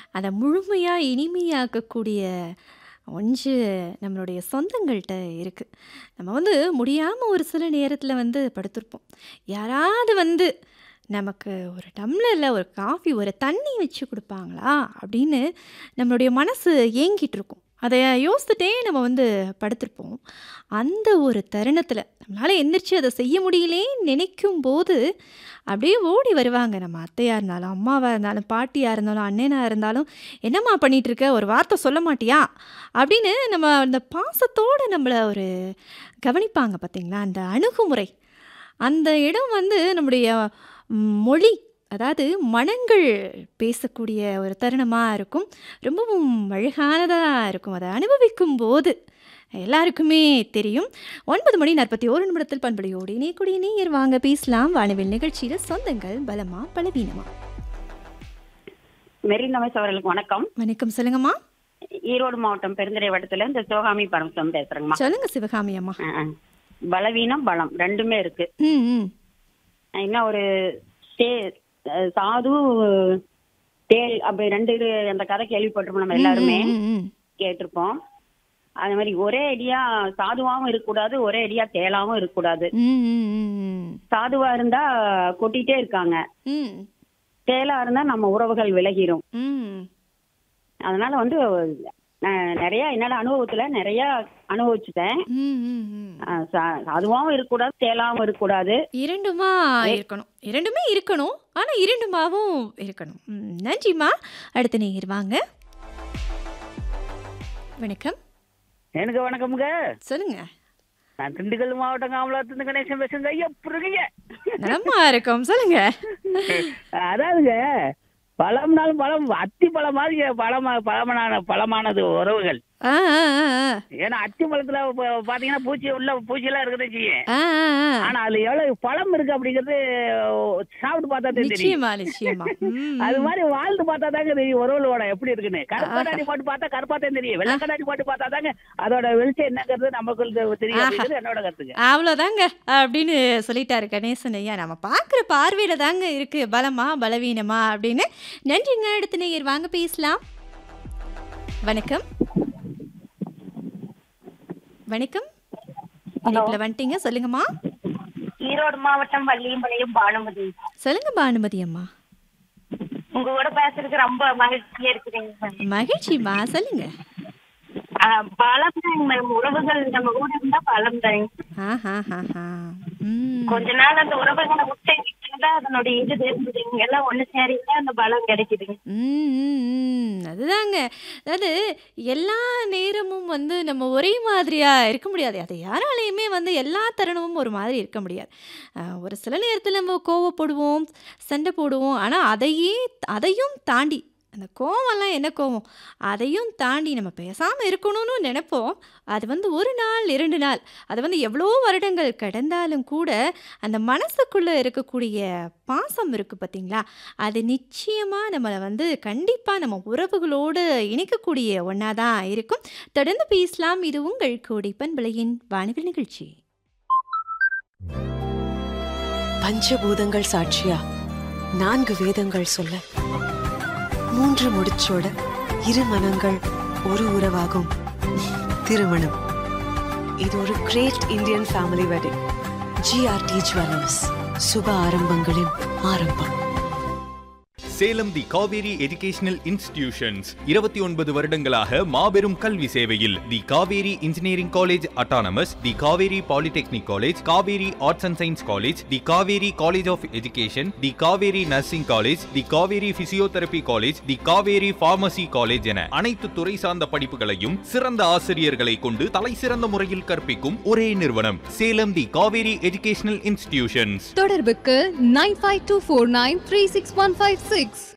அத முழுமையா இனிமையாக்கக்கூடிய ஒன்று நம்மளுடைய சொந்தங்கள்ட்ட இருக்கு. நம்ம வந்து முடியாம ஒரு சில நேரத்தில வந்து படுத்திருப்போம். யாராவது வந்து நமக்கு ஒரு டம்ளர்ல ஒரு காஃபி, ஒரு தண்ணி வச்சு குடுப்பாங்களா? அப்படின்னு நம்மளுடைய மனசு ஏங்கிட்டு இருக்கும். அத யோசித்துட்டே நம்ம வந்து படுத்திருப்போம். அந்த ஒரு தருணத்தில நம்மளால எந்திரிச்சு அத செய்ய முடியலேன்னு நினைக்கும்போது, அப்படியே ஓடி வருவாங்க. நம்ம அத்தையா இருந்தாலும், அம்மாவா இருந்தாலும், பாட்டியா இருந்தாலும், அண்ணனா இருந்தாலும், "என்னம்மா பண்ணிட்டு இருக்க? ஒரு வார்த்தை சொல்ல மாட்டியா?" அப்படின்னு நம்ம அந்த பாசத்தோட நம்மள ஒரு கவனிப்பாங்க பார்த்தீங்களா? அந்த அணுகுமுறை. அந்த இடம் வந்து நம்முடைய மொழி, அதாவது மனங்கள் பேசக்கூடிய ஒரு தருணமா இருக்கும். ரொம்பவும் அழகானதா இருக்கும். அத அனுபவிக்கும்போது எல்லாருக்குமே தெரியும். 9 மணி 41 நிமிடத்தில் பண்பலையோடு இணையக்கூடிய நேயர் வாங்க பேசலாம். வானவில் நிகழ்ச்சியில சொந்தங்கள் பலமா? பலவீனமா? மெரின் ரமேஷ் அவர்களுக்கு வணக்கம். வணக்கம். சொல்லுங்கம்மா. ஈரோடு மாவட்டம் பெருந்துறை வட்டத்துல இந்த சிவகாமி பரமசிவம் பேசுறேங்கம்மா. சொல்லுங்க சிவகாமி அம்மா. அ, அ. பலவீனம், பலம் 2மே இருக்கு. ம், ம். என்ன ஒரு தே அ சாது, தேள் அப்படி 2 இது அந்த கதை கேள்விப்பட்டிருப்போம் நம்ம ம், எல்லாருமே. ம், ம், ம். கேட்டிருப்போம். அது மாரி ஒரே அடியா சாதுவாவும் இருக்கக்கூடாது, ஒரே அடியா தேளாவும் இருக்கக்கூடாது. ம், ம், ம், ம். சாதுவா இருந்தா கொட்டிட்டே இருக்காங்க. ம். தேளா இருந்தா நம்ம உறவுகள் விலகிரும். ம். அதனால வந்து நான் நெறைய என்னோட அனுபவத்துல நெறைய அனுபவிச்சுட்டேன். ம், ம், ம். அ சா சாதுவாவும் இருக்கக்கூடாது, தேளாவும் இருக்கக்கூடாது. இரண்டுமா ஏ இருக்கணும். 2மே இருக்கணும். ஆனா இரண்டுமாவும் இருக்கணும். ம். நன்றிம்மா. அடுத்த நேயர் வாங்க. வணக்கம். எனக்கு வணக்கம்ங்க. சொல்லுங்க. நான் திண்டுக்கல் மாவட்டம் காமலாத்துலேருந்து கணேசன் பேசுறேங்க. ஐயா எப்படிருக்கீங்க? நலமா இருக்கோம். சொல்லுங்க. அதாவதுங்க பழம்னாலும் பழம் அத்தி பழம் மாதிரி பழமா பழமனான பழமானது உறவுகள். ஆ, ஆ, ஆ, ஆ. ஏன்னா அத்தி பழத்துல ப பாத்தீங்கன்னா பூச்சி உள்ள பூச்சியெல்லாம் இருக்கதான் செய்யும். ஆ, ஆ, ஆ. ஆனா அதுல எவ்வளவு பழம் இருக்கு அப்படிங்கிறது சாப்பிட்டு பார்த்தா தான் தெரியும். நிச்சயமா, நிச்சயமா. ம், அது ம். மாதிரி வாழ்ந்து பார்த்தா தாங்க தெரியும் உறவுகளோட எப்படி இருக்குன்னு. கருப்பு ஆஹா. கண்ணாடி போட்டு பார்த்தா கருப்பா தான் தெரியும். வெள்ளை ஆ. கண்ணாடி போட்டு பார்த்தா தாங்க அதோட வெளிச்சம் என்னங்கிறது நமக்கு தெரியும் ஆஹா. அப்படிங்கிறது என்னோட கருத்துங்க. அவ்வளோதாங்க அப்படின்னு சொல்லிட்டாரு கணேசன் ஐயா. நம்ம பார்க்குற பார்வையில தாங்க இருக்கு பலமா, பலவீனமா அப்படின்னு. நன்றிங்க. அடுத்த நேயர் வாங்க பேசலாம். வணக்கம். வணக்கம். ஹலோ. இணைப்புல வந்துட்டீங்க. சொல்லுங்கம்மா. ஈரோடு மாவட்டம் வள்ளியம்பாளையம் பானுமதி சொல்லுங்க பானுமதி அம்மா. உங்க கூட பேசுறதுக்கு ரொம்ப மகிழ்ச்சியா இருக்குதுங்க மகிழ்ச்சிம்மா. சொல்லுங்க. பலம் தான் மேம் உறவுகள் நம்ம கூட இருந்தா பலம் தான் ஆஹாஹாஹா. ம். கொஞ்ச நாள் அந்த உறவுகளை விட்டு விட்டுதான் அதனுடைய இது தெரிஞ்சுதுங்க எல்லாம் ஒண்ணு சேரிங்க அந்த பலம் கிடைக்குதுங்க ம், ம், ம். அதுதாங்க. அதாவது எல்லா நேரமும் வந்து நம்ம ஒரே மாதிரியா இருக்க முடியாது. அது யாராலயுமே வந்து எல்லா தருணமும் ஒரு மாதிரி இருக்க முடியாது. அ ஒரு சில நேரத்தில நம்ம கோவப்படுவோம், சண்டை போடுவோம். ஆனா அதையே அதையும் தாண்டி அந்த கோவம்லாம் என்ன கோவம்? அதையும் தாண்டி நம்ம பேசாம இருக்கணும்னு நெனைப்போம். அது வந்து 1 நாள், 2 நாள் அது வந்து எவ்வளோ வருடங்கள் கடந்தாலும் கூட, அந்த மனசுக்குள்ள இருக்கக்கூடிய பாசம் இருக்கு பார்த்தீங்களா? அது நிச்சயமா நம்மள வந்து கண்டிப்பா நம்ம உறவுகளோடு இணைக்கக்கூடிய ஒண்ணா தான் இருக்கும். தொடர்ந்து பேசலாம். இது உங்கள் கோடை பண்பலையின் வானவில் நிகழ்ச்சி. பஞ்சபூதங்கள் சாட்சியா நான்கு வேதங்கள் சொல்ல மூன்று முடிச்சோட இரு மனங்கள் ஒரு உறவாகும் திருமணம் இது ஒரு great Indian family wedding GRT jewellers சுப ஆரம்பங்களின் ஆரம்பம் Salem the Kaveri educational institutions இருபத்தி ஒன்பது வருடங்களாக மாபெரும் கல்வி சேவையில் the Kaveri engineering college autonomous the Kaveri polytechnic college Kaveri arts and science college the Kaveri college of education the Kaveri nursing college the Kaveri physiotherapy college the Kaveri pharmacy college என அனைத்து துறை சார்ந்த படிப்புகளையும் சிறந்த ஆசிரியர்களை கொண்டு தலை சிறந்த முறையில் கற்பிக்கும் ஒரே நிறுவனம் Salem the Kaveri educational institutions தொடர்புக்கு nine five two four nine three six one five six